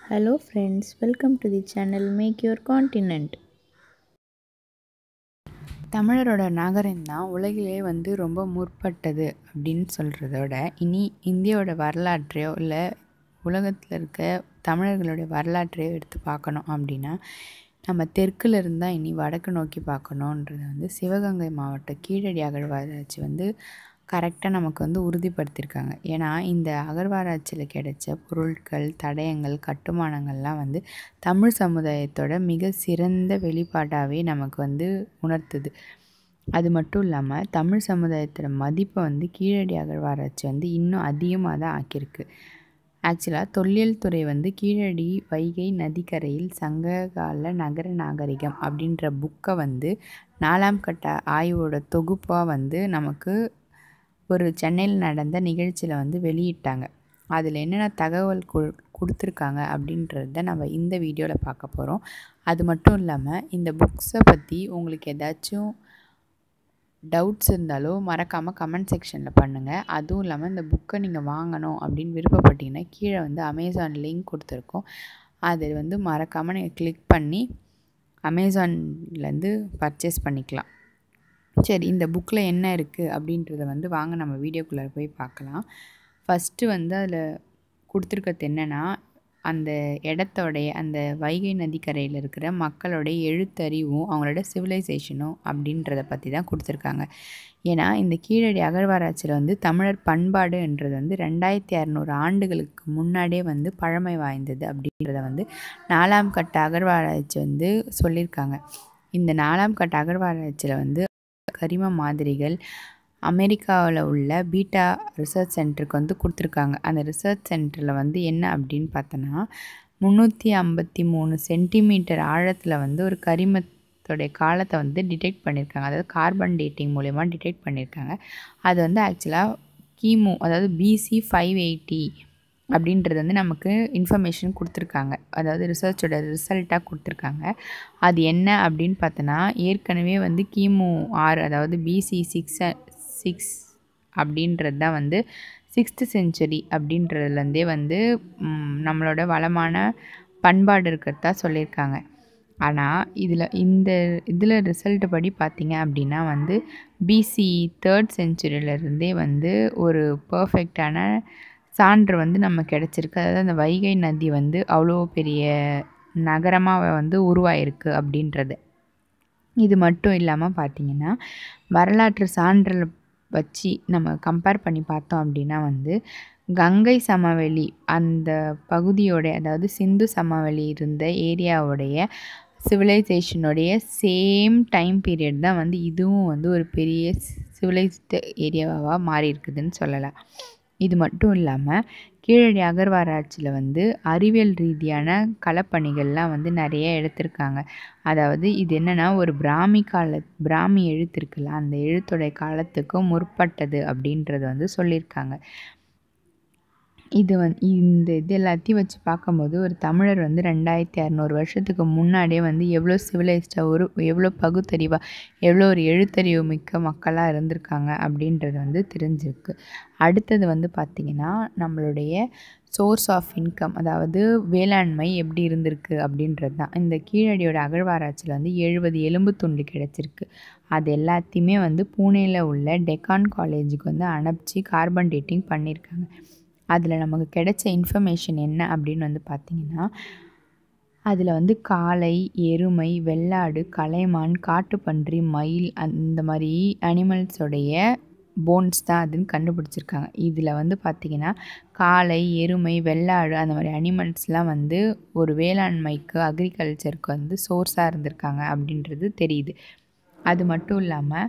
Hello friends, welcome to the channel Make Your Continent. தமிழரோட நகரம் தான் உலகிலே வந்து ரொம்ப முற்பட்டது அப்படின்னு சொல்கிறதோட இனி இந்தியாவோட வரலாற்றையோ இல்லை உலகத்தில் இருக்க தமிழர்களுடைய வரலாற்றையோ எடுத்து பார்க்கணும் அப்படின்னா நம்ம தெற்குல இருந்தால் இனி வடக்கு நோக்கி பார்க்கணுன்றது வந்து சிவகங்கை மாவட்ட கீழடி அகழ்வாராய்ச்சி வந்து கரெக்டாக நமக்கு வந்து உறுதிப்படுத்தியிருக்காங்க ஏன்னா இந்த அகழ்வாராய்ச்சியில் கிடைச்ச பொருட்கள் தடயங்கள் கட்டுமானங்கள்லாம் வந்து தமிழ் சமுதாயத்தோட மிக சிறந்த வெளிப்பாடாகவே நமக்கு வந்து உணர்த்துது அது மட்டும் இல்லாமல் தமிழ் சமுதாயத்தோட மதிப்பை வந்து கீழடி அகழ்வாராய்ச்சி வந்து இன்னும் அதிகமாக தான் ஆக்கியிருக்கு ஆக்சுவலாக தொல்லியல் துறை வந்து கீழடி வைகை நதிக்கரையில் சங்ககால நகர நாகரிகம் அப்படின்ற புக்கை வந்து நாலாம் கட்ட ஆய்வோட தொகுப்பாக வந்து நமக்கு ஒரு சென்னையில் நடந்த நிகழ்ச்சியில் வந்து வெளியிட்டாங்க அதில் என்னென்ன தகவல் கு கொடுத்துருக்காங்க அப்படின்றத நம்ம இந்த வீடியோவில் பார்க்க போகிறோம் அது மட்டும் இல்லாமல் இந்த புக்ஸை பற்றி உங்களுக்கு ஏதாச்சும் டவுட்ஸ் இருந்தாலோ மறக்காமல் கமெண்ட் செக்ஷனில் பண்ணுங்கள் அதுவும் இல்லாமல் இந்த புக்கை நீங்கள் வாங்கணும் அப்படின்னு விருப்பப்பட்டீங்கன்னா கீழே வந்து அமேசான் லிங்க் கொடுத்துருக்கோம் அது வந்து மறக்காமல் நீங்கள் கிளிக் பண்ணி அமேசான்லேருந்து பர்ச்சேஸ் பண்ணிக்கலாம் சரி இந்த புக்கில் என்ன இருக்குது அப்படின்றத வந்து வாங்க நம்ம வீடியோக்குள்ளே போய் பார்க்கலாம் ஃபஸ்ட்டு வந்து அதில் கொடுத்துருக்கிறது என்னென்னா அந்த இடத்தோடைய அந்த வைகை நதிக்கரையில் இருக்கிற மக்களுடைய எழுத்தறிவும் அவங்களோட சிவிலைசேஷனும் அப்படின்றத பற்றி தான் கொடுத்துருக்காங்க ஏன்னா இந்த கீழடி அகழ்வாராய்ச்சியில் வந்து தமிழர் பண்பாடுன்றது வந்து ரெண்டாயிரத்தி அறநூறு ஆண்டுகளுக்கு முன்னாடியே வந்து பழமை வாய்ந்தது அப்படின்றத வந்து நாலாம் கட்ட அகழ்வாராய்ச்சி வந்து சொல்லியிருக்காங்க இந்த நாலாம் கட்ட அகழ்வாராய்ச்சியில் வந்து கரிம மாதிரிகள் அமெரிக்காவில் உள்ள பீட்டா ரிசர்ச் சென்டருக்கு வந்து கொடுத்துருக்காங்க அந்த ரிசர்ச் சென்டரில் வந்து என்ன அப்படின்னு பார்த்தோன்னா முந்நூற்றி ஐம்பத்தி மூணு சென்டிமீட்டர் ஆழத்தில் வந்து ஒரு கரிமத்தோடைய காலத்தை வந்து டிடெக்ட் பண்ணியிருக்காங்க அதாவது கார்பன் டேட்டிங் மூலயமா டிடெக்ட் பண்ணியிருக்காங்க அது வந்து ஆக்சுவலாக கிமு அதாவது பிசி ஃபைவ் எயிட்டி அப்படின்றது வந்து நமக்கு இன்ஃபர்மேஷன் கொடுத்துருக்காங்க அதாவது ரிசர்ச்சோட ரிசல்ட்டாக கொடுத்துருக்காங்க அது என்ன அப்படின்னு பார்த்தோன்னா ஏற்கனவே வந்து கிமு ஆறு அதாவது பிசி சிக்ஸ் சிக்ஸ் அப்படின்றது தான் வந்து சிக்ஸ்த்து செஞ்சுரி அப்படின்றதுலேருந்தே வந்து நம்மளோட வளமான பண்பாடு இருக்கிறதா சொல்லியிருக்காங்க ஆனால் இதில் இந்த இதில் ரிசல்ட்டு படி பார்த்திங்க அப்படின்னா வந்து பிசி தேர்ட் செஞ்சுரியிலேருந்தே வந்து ஒரு பர்ஃபெக்டான சான்று வந்து நம்ம கிடச்சிருக்கு அதாவது அந்த வைகை நதி வந்து அவ்வளோ பெரிய நகரமாக வந்து உருவாயிருக்கு அப்படின்றது இது மட்டும் இல்லாமல் பார்த்திங்கன்னா வரலாற்று சான்றில் வச்சு நம்ம கம்பேர் பண்ணி பார்த்தோம் அப்படின்னா வந்து கங்கை சமவெளி அந்த பகுதியோடைய அதாவது சிந்து சமவெளி இருந்த ஏரியாவுடைய சிவிலைசேஷனுடைய சேம் டைம் பீரியட் தான் வந்து இதுவும் வந்து ஒரு பெரிய சிவிலைஸ்டு ஏரியாவாக மாறி இருக்குதுன்னு சொல்லலாம் இது மட்டும் இல்லாமல் கீழடி அகர்வாராய்ச்சியில் வந்து அறிவியல் ரீதியான களப்பணிகள்லாம் வந்து நிறைய எடுத்திருக்காங்க அதாவது இது என்னென்னா ஒரு பிராமி கால பிராமி எழுத்து இருக்குல்ல அந்த எழுத்துடைய காலத்துக்கும் முற்பட்டது அப்படின்றத வந்து சொல்லியிருக்காங்க இது வந்து இந்த இது எல்லாத்தையும் வச்சு பார்க்கும்போது ஒரு தமிழர் வந்து ரெண்டாயிரத்தி அறநூறு வருஷத்துக்கு முன்னாடியே வந்து எவ்வளோ சிவிலைஸ்டாக ஒரு எவ்வளோ பகுத்தறிவாக எவ்வளோ ஒரு எழுத்தறிவு மிக்க மக்களாக இருந்திருக்காங்க அப்படின்றது வந்து தெரிஞ்சிருக்கு அடுத்தது வந்து பார்த்திங்கன்னா நம்மளுடைய சோர்ஸ் ஆஃப் இன்கம் அதாவது வேளாண்மை எப்படி இருந்திருக்கு அப்படின்றது தான் இந்த கீழடியோட அகழ்வாராய்ச்சியில் வந்து எழுபது எலும்பு துண்டு கிடச்சிருக்கு அது எல்லாத்தையுமே வந்து பூனேயில் உள்ள டெக்கான் காலேஜுக்கு வந்து அனுப்பிச்சு கார்பன் டேட்டிங் பண்ணியிருக்காங்க அதில் நமக்கு கிடைச்ச இன்ஃபர்மேஷன் என்ன அப்படின்னு வந்து பார்த்திங்கன்னா அதில் வந்து காளை எருமை வெள்ளாடு கலைமான் காட்டுப்பன்றி மயில் அந்த மாதிரி அனிமல்ஸோடைய போன்ஸ் தான் அதுன்னு கண்டுபிடிச்சிருக்காங்க இதில் வந்து பார்த்திங்கன்னா காளை எருமை வெள்ளாடு அந்த மாதிரி அனிமல்ஸ்லாம் வந்து ஒரு வேளாண்மைக்கு அக்ரிகல்ச்சருக்கு வந்து சோர்ஸாக இருந்திருக்காங்க அப்படின்றது தெரியுது அது மட்டும் இல்லாமல்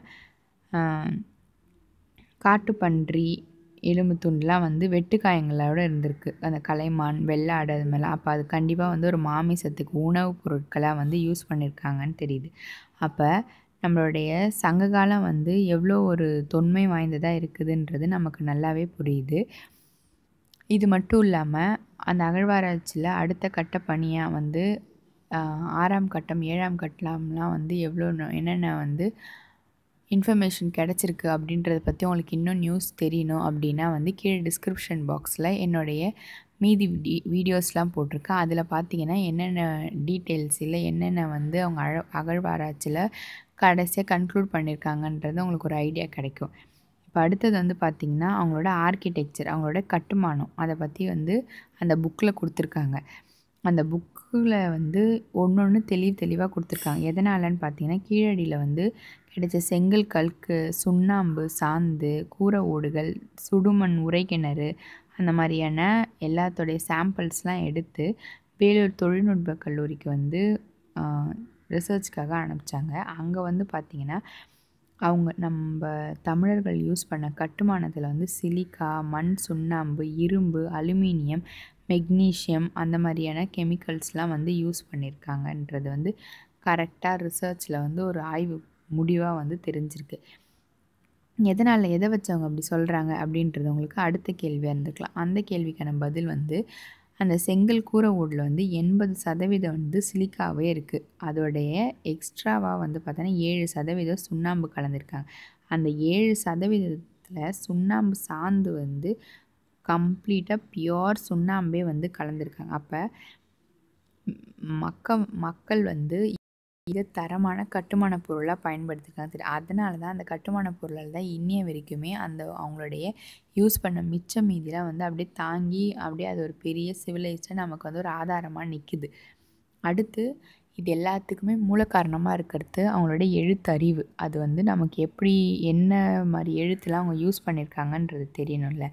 காட்டுப்பன்றி எலும்பு துண்டுலாம் வந்து வெட்டுக்காயங்களோடு இருந்திருக்கு அந்த கலைமான் வெள்ளாடு அது மாதிரிலாம் அப்போ அது கண்டிப்பாக வந்து ஒரு மாமிசத்துக்கு உணவுப் பொருட்களாக வந்து யூஸ் பண்ணியிருக்காங்கன்னு தெரியுது அப்போ நம்மளுடைய சங்ககாலம் வந்து எவ்வளோ ஒரு தொன்மை வாய்ந்ததாக இருக்குதுன்றது நமக்கு நல்லாவே புரியுது இது மட்டும் இல்லாமல் அந்த அகழ்வாராய்ச்சியில் அடுத்த கட்ட பணியாக வந்து ஆறாம் கட்டம் ஏழாம் கட்டம்லாம் வந்து எவ்வளோ என்னென்ன வந்து இன்ஃபர்மேஷன் கிடச்சிருக்கு அப்படின்றத பற்றி உங்களுக்கு இன்னும் நியூஸ் தெரியணும் அப்படின்னா வந்து கீழே டிஸ்கிரிப்ஷன் பாக்ஸில் என்னுடைய மீதி வீடி வீடியோஸ்லாம் போட்டிருக்கேன் அதில் பார்த்தீங்கன்னா என்னென்ன டீட்டெயில்ஸ் இல்லை என்னென்ன வந்து அவங்க அழ அகழ்வாராய்ச்சியில் கடைசியாக கன்க்ளூட் பண்ணியிருக்காங்கன்றது உங்களுக்கு ஒரு ஐடியா கிடைக்கும் இப்போ அடுத்தது வந்து பார்த்திங்கன்னா அவங்களோட ஆர்கிடெக்சர் அவங்களோட கட்டுமானம் அதை பற்றி வந்து அந்த புக்கில் கொடுத்துருக்காங்க அந்த புக்கில் வந்து ஒன்று ஒன்று தெளிவு தெளிவாக கொடுத்துருக்காங்க எதனாலன்னு பார்த்தீங்கன்னா கீழடியில் வந்து கிடைச்ச செங்கல் கல்கு சுண்ணாம்பு சாந்து கூரை ஓடுகள் சுடுமண் உரைக்கிணறு அந்த மாதிரியான எல்லாத்தோடைய சாம்பிள்ஸ்லாம் எடுத்து வேலூர் தொழில்நுட்ப கல்லூரிக்கு வந்து ரிசர்ச்க்காக அனுப்பிச்சாங்க அங்கே வந்து பார்த்திங்கன்னா அவங்க நம்ம தமிழர்கள் யூஸ் பண்ண கட்டுமானத்தில் வந்து சிலிக்கா மண் சுண்ணாம்பு இரும்பு அலுமினியம் மெக்னீஷியம் அந்த மாதிரியான கெமிக்கல்ஸ்லாம் வந்து யூஸ் பண்ணியிருக்காங்கன்றது வந்து கரெக்டாக ரிசர்ச்சில் வந்து ஒரு ஆய்வு முடிவாக வந்து தெரிஞ்சிருக்கு எதனால் எதை வச்சு அவங்க அப்படி சொல்கிறாங்க அப்படின்றது உங்களுக்கு அடுத்த கேள்வியாக இருந்திருக்கலாம் அந்த கேள்விக்கான பதில் வந்து அந்த செங்கல் கூரை ஓடில் வந்து எண்பது சதவீதம் வந்து சிலிக்காவே இருக்குது அதோடைய எக்ஸ்ட்ராவாக வந்து பார்த்தோன்னா ஏழு சதவீதம் சுண்ணாம்பு கலந்துருக்காங்க அந்த ஏழு சதவீதத்தில் சுண்ணாம்பு சாந்து வந்து கம்ப்ளீட்டாக பியோர் சுண்ணாம்பே வந்து கலந்துருக்காங்க அப்போ மக்க மக்கள் வந்து மிக தரமான கட்டுமான பொருளாக பயன்படுத்திருக்காங்க சரி அதனால தான் அந்த கட்டுமான பொருளால் தான் இன்னைய வரைக்குமே அந்த அவங்களுடைய யூஸ் பண்ண மிச்ச மீதிலாம் வந்து அப்படியே தாங்கி அப்படியே அது ஒரு பெரிய சிவிலைஸ்டாக நமக்கு வந்து ஒரு ஆதாரமாக நிற்குது அடுத்து இது எல்லாத்துக்குமே மூல காரணமாக இருக்கிறது அவங்களோட எழுத்தறிவு அது வந்து நமக்கு எப்படி என்ன மாதிரி எழுத்துலாம் அவங்க யூஸ் பண்ணியிருக்காங்கன்றது தெரியணும்ல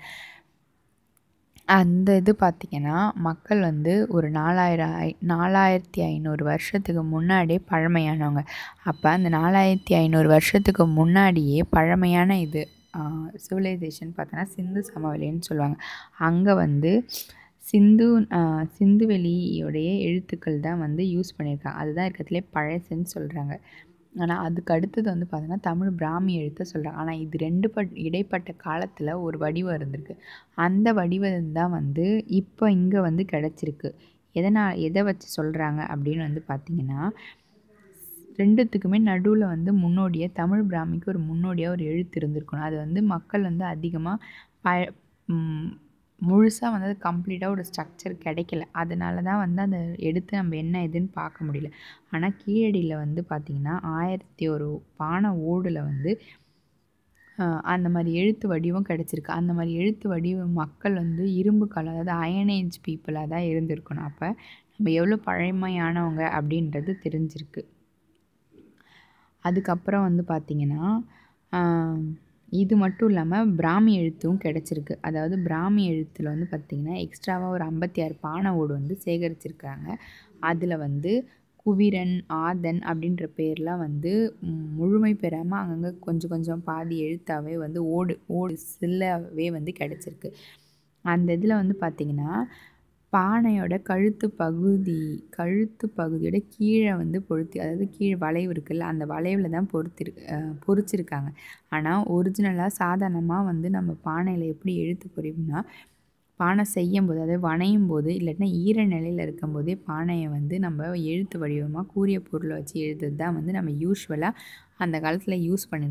அந்த இது பார்த்திங்கன்னா மக்கள் வந்து ஒரு நாலாயிரம் ஐ நாலாயிரத்தி ஐநூறு வருஷத்துக்கு முன்னாடியே பழமையானவங்க அப்போ அந்த நாலாயிரத்தி ஐநூறு வருஷத்துக்கு முன்னாடியே பழமையான இது சிவிலைசேஷன் பார்த்தோன்னா சிந்து சமவெளின்னு சொல்லுவாங்க அங்கே வந்து சிந்து சிந்துவெளியோடைய எழுத்துக்கள் தான் வந்து யூஸ் பண்ணியிருக்காங்க அதுதான் இருக்கிறதுலே பழசுன்னு சொல்கிறாங்க ஆனால் அதுக்கு அடுத்தது வந்து பார்த்தோன்னா தமிழ் பிராமி எழுத்தை சொல்கிறாங்க ஆனால் இது ரெண்டு பட் இடைப்பட்ட காலத்தில் ஒரு வடிவம் இருந்திருக்கு அந்த வடிவம் தான் வந்து இப்போ இங்கே வந்து கிடச்சிருக்கு எதனால் எதை வச்சு சொல்கிறாங்க அப்படின்னு வந்து பார்த்திங்கன்னா ரெண்டுத்துக்குமே நடுவில் வந்து முன்னோடியாக தமிழ் பிராமிக்கு ஒரு முன்னோடியாக ஒரு எழுத்து இருந்திருக்கணும் அது வந்து மக்கள் வந்து அதிகமாக ப முழுசாக வந்து அது கம்ப்ளீட்டாக ஒரு ஸ்ட்ரக்சர் கிடைக்கல அதனால தான் வந்து அதை எடுத்து நம்ம என்ன இதுன்னு பார்க்க முடியல ஆனால் கீழடியில் வந்து பார்த்திங்கன்னா ஆயிரத்தி ஒரு பானை ஓடில் வந்து அந்த மாதிரி எழுத்து வடிவம் கிடச்சிருக்கு அந்த மாதிரி எழுத்து வடிவம் மக்கள் வந்து இரும்பு காலம் அதாவது அயனேஜ் பீப்புளாக தான் இருந்திருக்கணும் அப்போ நம்ம எவ்வளோ பழமையானவங்க அப்படின்றது தெரிஞ்சிருக்கு அதுக்கப்புறம் வந்து பார்த்திங்கன்னா இது மட்டும் இல்லாமல் பிராமி எழுத்தும் கிடச்சிருக்கு அதாவது பிராமி எழுத்தில் வந்து பார்த்திங்கன்னா எக்ஸ்ட்ராவாக ஒரு ஐம்பத்தி ஆறு பானை ஓடு வந்து சேகரிச்சிருக்காங்க அதில் வந்து குவிரன் ஆதன் அப்படின்ற பேர்லாம் வந்து முழுமை பெறாமல் அங்கங்கே கொஞ்சம் கொஞ்சம் பாதி எழுத்தாவே வந்து ஓடு ஓடு சில்லாவே வந்து கிடச்சிருக்கு அந்த இதில் வந்து பார்த்திங்கன்னா பானையோட கழுத்து பகுதி கழுத்து பகுதியோட கீழே வந்து பொருத்தி அதாவது கீழே வளைவு இருக்குல்ல அந்த வளைவில் தான் பொறுத்திரு பொறிச்சிருக்காங்க ஆனால் ஒரிஜினலாக சாதாரணமாக வந்து நம்ம பானையில் எப்படி எழுத்து பொறியும்னா பானை செய்யும் போது அதாவது வணையும் போது இல்லாட்டினா ஈர நிலையில் இருக்கும்போதே பானையை வந்து நம்ம எழுத்து வடிவமாக கூறிய பொருளை வச்சு எழுதுறது தான் வந்து நம்ம யூஸ்வலாக அந்த காலத்தில் யூஸ் பண்ணி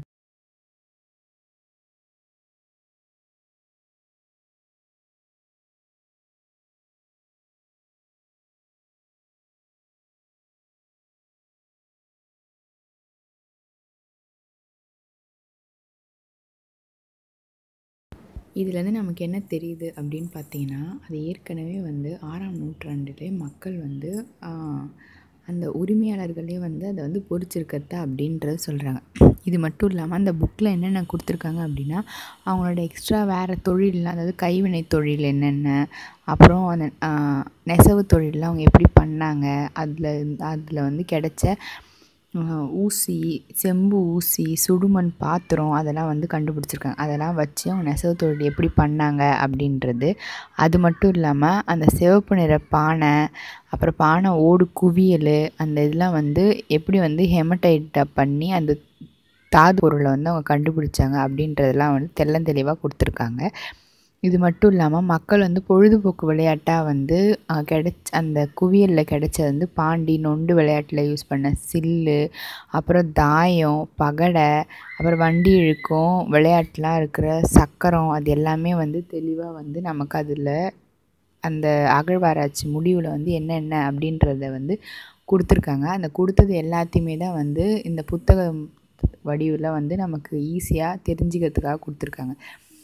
இதுலேருந்து நமக்கு என்ன தெரியுது அப்படின்னு பார்த்தீங்கன்னா அது ஏற்கனவே வந்து ஆறாம் நூற்றாண்டிலே மக்கள் வந்து அந்த உரிமையாளர்களே வந்து அதை வந்து பொறிச்சிருக்கத்த அப்படின்றத சொல்கிறாங்க இது மட்டும் இல்லாமல் அந்த புக்கில் என்னென்ன கொடுத்துருக்காங்க அப்படின்னா அவங்களோட எக்ஸ்ட்ரா வேறு தொழில்லாம் அதாவது கைவினை தொழில் என்னென்ன அப்புறம் அந்த நெசவு தொழிலெலாம் அவங்க எப்படி பண்ணாங்க அதில் அதில் வந்து கிடைச்ச ஊசி செம்பு ஊசி சுடுமண் பாத்திரம் அதெல்லாம் வந்து கண்டுபிடிச்சிருக்காங்க அதெல்லாம் வச்சு அவங்க நெசவு தொழில் எப்படி பண்ணாங்க அப்படின்றது அது மட்டும் இல்லாமல் அந்த சிவப்பு நிற பானை அப்புறம் பானை ஓடு குவியல் அந்த இதெல்லாம் வந்து எப்படி வந்து ஹெமடைட்டை பண்ணி அந்த தாது பொருளை வந்து அவங்க கண்டுபிடிச்சாங்க அப்படின்றதெல்லாம் வந்து தெள்ளந்தெளிவாக கொடுத்துருக்காங்க இது மட்டும் இல்லாமல் மக்கள் வந்து பொழுதுபோக்கு விளையாட்டாக வந்து அஹ், கிடைச்ச அந்த குவியலில் கிடைச்சது வந்து பாண்டி நொண்டு விளையாட்டில் யூஸ் பண்ண சில்லு அப்புறம் தாயம் பகடை அப்புறம் வண்டி இழுக்கும் விளையாட்டுலாம் இருக்கிற சக்கரம் அது எல்லாமே வந்து தெளிவாக வந்து நமக்கு அதில் அந்த அகழ்வாராய்ச்சி முடிவில் வந்து என்னென்ன அப்படின்றத வந்து கொடுத்துருக்காங்க அந்த கொடுத்தது எல்லாத்தையுமே தான் வந்து இந்த புத்தகம் வடிவில் வந்து நமக்கு ஈஸியாக தெரிஞ்சுக்கிறதுக்காக கொடுத்துருக்காங்க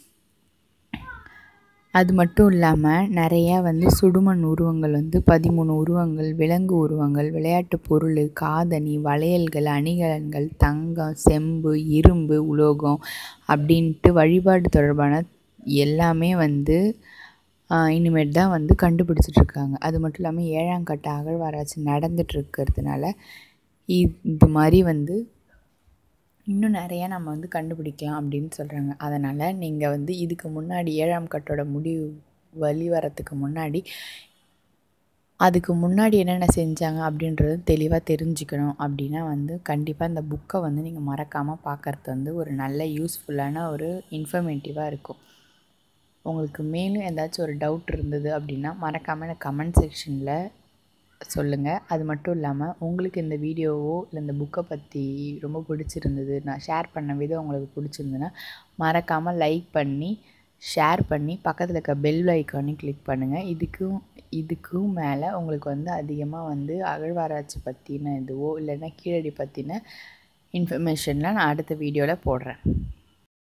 அது மட்டும் இல்லாமல் நிறையா வந்து சுடுமண் உருவங்கள் வந்து பதிமூணு உருவங்கள் விலங்கு உருவங்கள் விளையாட்டு பொருள் காதணி வளையல்கள் அணிகலன்கள் தங்கம் செம்பு இரும்பு உலோகம் அப்படின்ட்டு வழிபாடு தொடர்பான எல்லாமே வந்து ஆஹ், இனிமேட் தான் வந்து கண்டுபிடிச்சிட்டு இருக்காங்க அது மட்டும் இல்லாமல் ஏழாம் கட்ட அகழ்வாராய்ச்சி நடந்துட்டு இருக்கிறதுனால இ- இது மாதிரி வந்து இன்னும் நிறையா நம்ம வந்து கண்டுபிடிக்கலாம் அப்படின்னு சொல்கிறாங்க அதனால் நீங்கள் வந்து இதுக்கு முன்னாடி ஏழாம் கட்டோட முடிவு வழி வரத்துக்கு முன்னாடி அதுக்கு முன்னாடி என்னென்ன செஞ்சாங்க அப்படின்றது தெளிவாக தெரிஞ்சுக்கணும் அப்படின்னா வந்து கண்டிப்பாக இந்த புக்கை வந்து நீங்கள் மறக்காமல் பார்க்கறது வந்து ஒரு நல்ல யூஸ்ஃபுல்லான ஒரு இன்ஃபர்மேட்டிவாக இருக்கும் உங்களுக்கு மேலும் ஏதாச்சும் ஒரு டவுட் இருந்தது அப்படின்னா மறக்காமல் எனக்கு கமெண்ட் செக்ஷனில் சொல்லுங்கள் அது மட்டும் இல்லாமல் உங்களுக்கு இந்த வீடியோவோ இல்லை இந்த புக்கை பற்றி ரொம்ப பிடிச்சிருந்தது நான் ஷேர் பண்ண விதம் உங்களுக்கு பிடிச்சிருந்ததுன்னா மறக்காமல் லைக் பண்ணி ஷேர் பண்ணி பக்கத்தில் இருக்க பெல் ஐக்கானையும் கிளிக் பண்ணுங்கள் இதுக்கும் இதுக்கும் மேலே உங்களுக்கு வந்து அதிகமாக வந்து அகழ்வாராய்ச்சி பற்றின இதுவோ இல்லைன்னா கீழடி பற்றின இன்ஃபர்மேஷன்லாம் நான் அடுத்த வீடியோவில் போடுறேன்